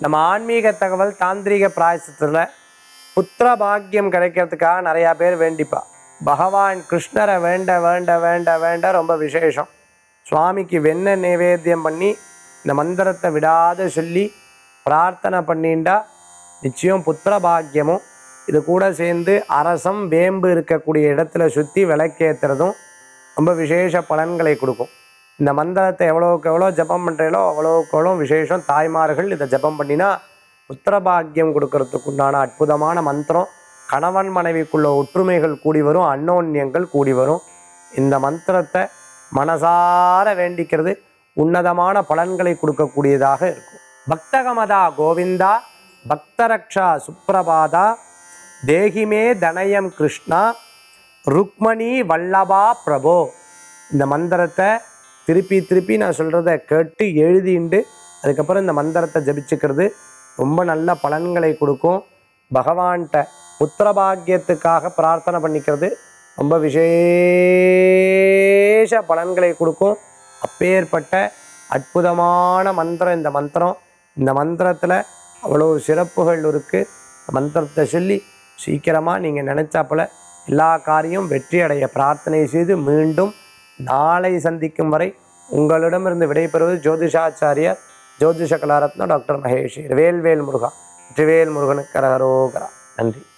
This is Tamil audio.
நம்ம ஆன்மீக தகவல் தாந்திரீக பிராயசத்தில் புத்திர பாக்கியம் கிடைக்கிறதுக்காக நிறையா பேர் வேண்டிப்பா பகவான் கிருஷ்ணரை வேண்ட வேண்ட வேண்ட வேண்ட ரொம்ப விசேஷம் சுவாமிக்கு வெண்ணெய் நைவேத்தியம் பண்ணி இந்த மந்திரத்தை விடாத சொல்லி பிரார்த்தனை பண்ணிண்டா நிச்சயம் புத்திர பாக்கியமும் இது கூட சேர்ந்து அரசம் வேம்பு இருக்கக்கூடிய இடத்துல சுற்றி விளக்கேற்றுறதும் ரொம்ப விசேஷ பலன்களை கொடுக்கும் இந்த மந்திரத்தை எவ்வளோக்கு எவ்வளோ ஜபம் பண்ணுறீங்களோ அவ்வளோக்கு எவ்வளோ விசேஷம் தாய்மார்கள் இதை ஜபம் பண்ணினா புத்திரபாக்கியம் கொடுக்கறதுக்கு உண்டான அற்புதமான மந்திரம் கணவன் மனைவிக்குள்ள ஒற்றுமைகள் கூடி வரும் அன்னோன்யங்கள் கூடி வரும் இந்த மந்திரத்தை மனசார வேண்டிக்கிறது உன்னதமான பலன்களை கொடுக்கக்கூடியதாக இருக்கும் பக்தகமதா கோவிந்தா பக்தரக்ஷா சுப்ரபாதா தேகிமே தனயம் கிருஷ்ணா ருக்மணி வல்லபா பிரபோ இந்த மந்திரத்தை திருப்பி திருப்பி நான் சொல்கிறத கேட்டு எழுதிண்டு அதுக்கப்புறம் இந்த மந்திரத்தை ஜபிச்சுக்கிறது ரொம்ப நல்ல பலன்களை கொடுக்கும் பகவான்கிட்ட புத்திரபாக்கியத்துக்காக பிரார்த்தனை பண்ணிக்கிறது ரொம்ப விசேஷ பலன்களை கொடுக்கும் அப்பேற்பட்ட அற்புதமான மந்திரம் இந்த மந்திரம் இந்த மந்திரத்தில் அவ்வளோ சிறப்புகள் இருக்குது மந்திரத்தை சொல்லி சீக்கிரமாக நீங்கள் நினச்சாப்புல எல்லா காரியம் வெற்றி அடைய பிரார்த்தனை செய்து மீண்டும் நாளை சந்திக்கும் வரை உங்களிடமிருந்து விடைபெறுவது ஜோதிஷாச்சாரியார் ஜோதிஷ கலாரத்னம் டாக்டர் மகேஷ் வேல்வேல் முருகா வெற்றிவேல் முருகனுக்கு கரகரோகரா நன்றி